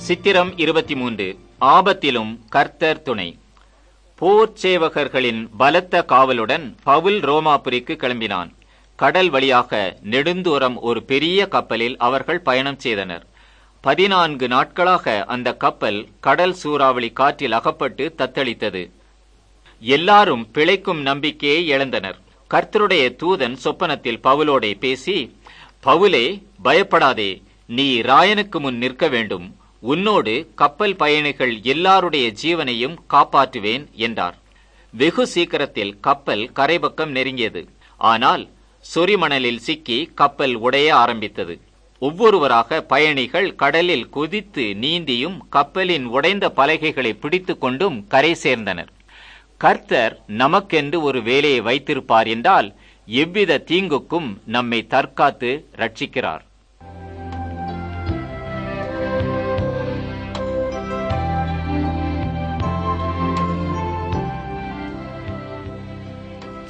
சித்திரம் இருபத்தி மூன்று ஆபத்திலும் கர்த்தர் துணை போர் சேவகர்களின் பலத்த காவலுடன் பவுல் ரோமாபுரிக்கு கிளம்பினான் கடல் வழியாக நெடுந்தூரம் ஒரு பெரிய கப்பலில் அவர்கள் பயணம் செய்தனர் பதினான்கு நாட்களாக அந்த கப்பல் கடல் சூறாவளி காற்றில் அகப்பட்டு தத்தளித்தது எல்லாரும் பிழைக்கும் நம்பிக்கையை இழந்தனர் கர்த்தருடைய தூதன் சொப்பனத்தில் பவுலோடே பேசி பவுலே பயப்படாதே நீ ராயனுக்கு முன் நிற்க வேண்டும் உன்னோடு கப்பல் பயணிகள் எல்லாருடைய ஜீவனையும் காப்பாற்றுவேன் என்றார் வெகு சீக்கிரத்தில் கப்பல் கரைபக்கம் நெருங்கியது ஆனால் சொரிமணலில் சிக்கி கப்பல் உடைய ஆரம்பித்தது ஒவ்வொருவராக பயணிகள் கடலில் குதித்து நீந்தியும் கப்பலின் உடைந்த பலகைகளை பிடித்துக் கொண்டும் கரை சேர்ந்தனர் கர்த்தர் நமக்கென்று ஒரு வேலையை வைத்திருப்பார் என்றால் எவ்வித தீங்குக்கும் நம்மை தற்காத்து ரட்சிக்கிறார்